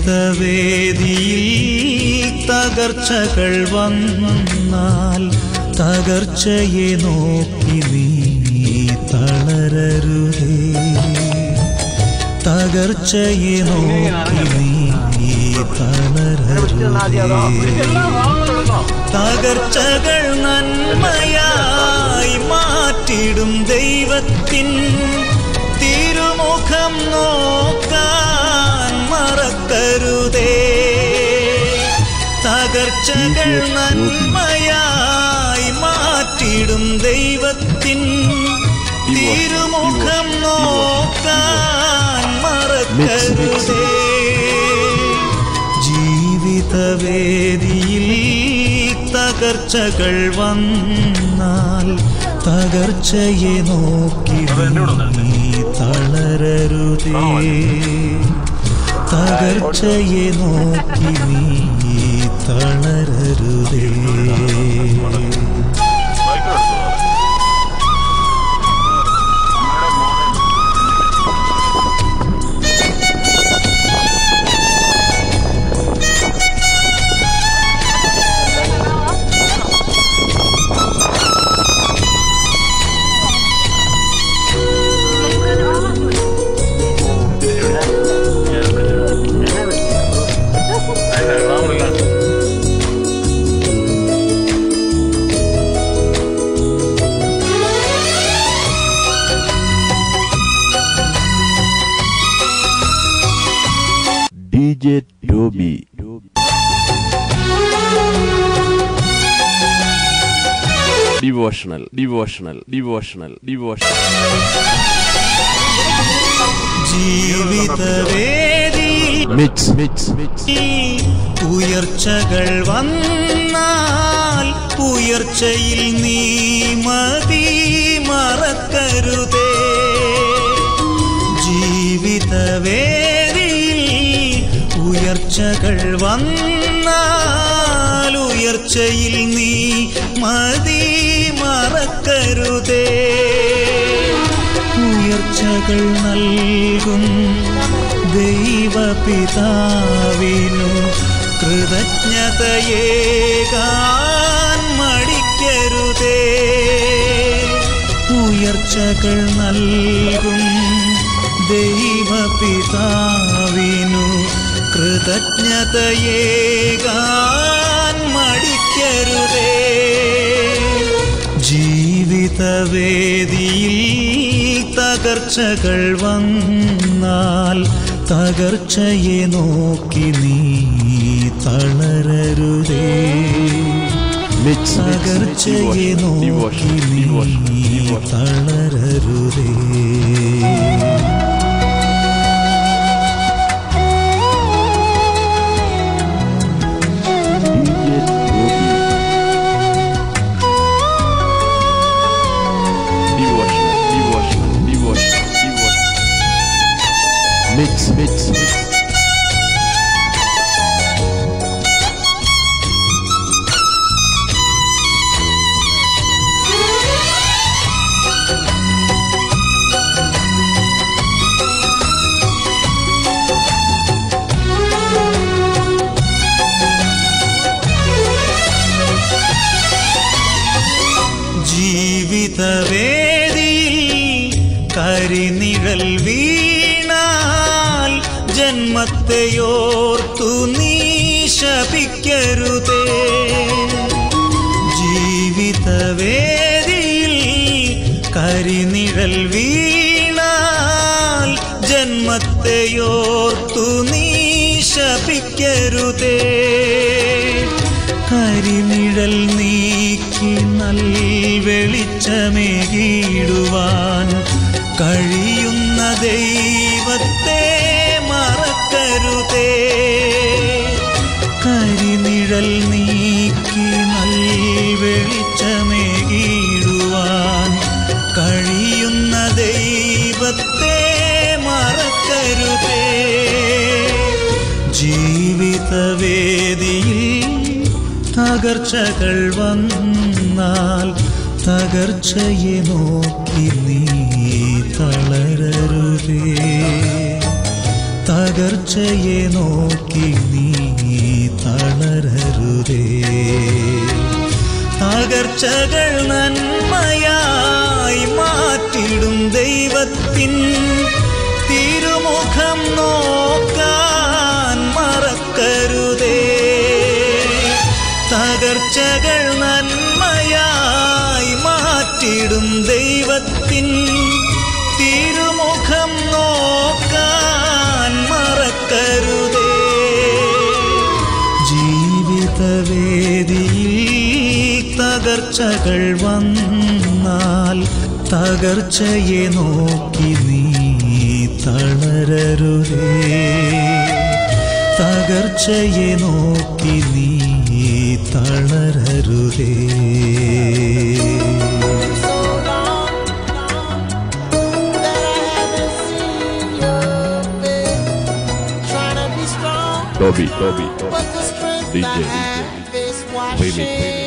ജീവിതവേദിയിൽ തകർച്ചകൾ വന്നാൽ തകർച്ചയെ നോക്കി നീ തളരരുതേ തകർച്ചയെ നോക്കി നീ തളരരുതേ തകർച്ചകൾ നന്മയായി മാറ്റിടും ദൈവത്തിൻ തിരുമുഖം നോക്കാൻ മറക്കരുതേ തകർച്ചകൾ നന്മയായി മാറ്റിടും ദൈവത്തിൻ തിരുമുഖം നോക്കാൻ മറക്കരുതേ ജീവിതവേദിയിൽ തകർച്ചകൾ വന്നാൽ തകർച്ചയെ നോക്കി നീ തളരരുതേ തകർച്ചയെ നോക്കി നീ തളരരുതേ DJ Toby. Devotional, devotional, devotional, devotional. ജീവിതവേദിയിൽ Mix, mix, mix. ഉയർച്ചകൾ വന്നാൽ ഉയർച്ചയിൽ നീ മതി മറക്കരുതേ ജീവിതവേദിയിൽ ഉയർച്ചകൾ വന്നാൽ ഉയർച്ചയിൽ നീ മതി മറക്കരുതേ ഉയർച്ചകൾ നൽകും ദൈവപിതാവിനു കൃതജ്ഞതയേകാൻ മടിക്കരുതേ ഉയർച്ചകൾ നൽകും ദൈവപിതാവിനു കൃതജ്ഞതയേകാൻ മടിക്കരുതേ ജീവിതവേദിയിൽ തകർച്ചകൾ വന്നാൽ തകർച്ചയെ നോക്കി നീ തളരരുതേ Mix, mix, mix. തകർച്ചയെ Devotional, നോക്കി devotional, നീ devotional, devotional. തളരരുതേ DJ Toby. Devotional, devotional, devotional, devotional. Mix, mix, mix. ജീവിതവേദിയിൽ കരിനിഴൽ വീണാൽ ജന്മത്തെയോർത്തു നീ ശപിക്കരുതേ ജീവിതവേദിയിൽ കരിനിഴൽ വീണാൽ ജന്മത്തെയോർത്തു നീ ശപിക്കരുതേ കരിനിഴൽ നീക്കി നൽ വെളിച്ചമേകിടുവാൻ കഴിയുന്ന ദൈവത്തെ മറക്കരുതേ കരിനിഴൽ നീക്കി നൽ വെളിച്ചമേകിടുവാൻ കഴിയുന്ന ദൈവത്തെ മറക്കരുതേ ജീവിതവേദിയിൽ തകർച്ചകൾ വന്നാൽ തകർച്ചയെ നോക്കി നീ തളരരുതേ തകർച്ചയെ നോക്കി നീ തളരരുതേ തകർച്ചകൾ നന്മയായി മാറ്റിടും ദൈവത്തിൻ തിരുമുഖം നോക്കാൻ മറക്കരുതേ തകർച്ചകൾ നന്മയായി മാറ്റിടും ദൈവത്തിൻ തിരുമുഖം നോക്കാൻ മറക്കരുതേ ജീവിതവേദിയിൽ തകർച്ചകൾ വന്നാൽ തകർച്ചയെ നോക്കി നീ തളരരുതേ തകർച്ചയെ നോക്കി നീ തളരരുതേ so long that I haven't seen your face. Trying to be strong, Dobby, Dobby, but the strength DJ, I have is Remix, washing